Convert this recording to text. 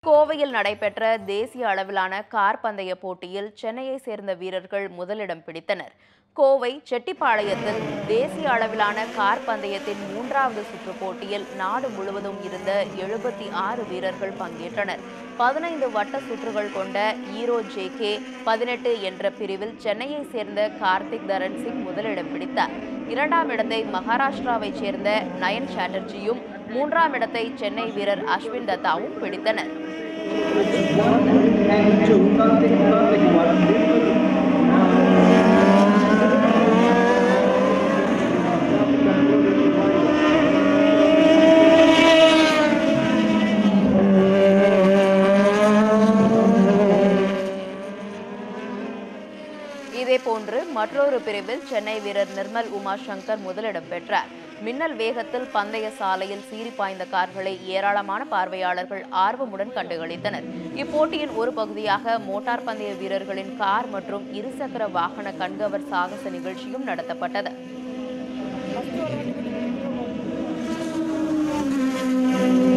கோவையில் நடைபெற்ற தேசிய அளவிலான கார் பந்தய போட்டியில் சென்னையை சேர்ந்த வீரர்கள் முதலிடம் பிடித்தனர் கோவை செட்டிப்பாளையத்தில் தேசிய அளவிலான கார் பந்தயத்தின் மூன்றாவது சுற்று போட்டியில் நாடு முழுவதும் இருந்த எழுபத்தி ஆறு வீரர்கள் பங்கேற்றனர் பதினைந்து வட்ட சுற்றுகள் கொண்ட ஈரோ ஜேகே பதினெட்டு என்ற பிரிவில் சென்னையை சேர்ந்த கார்த்திக் தரன் சிங் முதலிடம் பிடித்தார் இரண்டாம் இடத்தை மகாராஷ்டிராவைச் சேர்ந்த நயன் சாட்டர்ஜியும் மூன்றாம் இடத்தை சென்னை வீரர் அஸ்வின் தத்தாவும் பிடித்தனர் and two, Karthik, Karthik, one. இதேபோன்று மற்றொரு பிரிவில் சென்னை வீரர் நிர்மல் உமா சங்கர் முதலிடம் பெற்றார் மின்னல் வேகத்தில் பந்தய சாலையில் சீறி பாய்ந்த கார்களை ஏராளமான பார்வையாளர்கள் ஆர்வமுடன் கண்டுகளித்தனர் இப்போட்டியின் ஒரு பகுதியாக மோட்டார் பந்தய வீரர்களின் கார் மற்றும் இருசக்கர வாகன கண்கவர் சாகச நிகழ்ச்சியும் நடத்தப்பட்டது Thank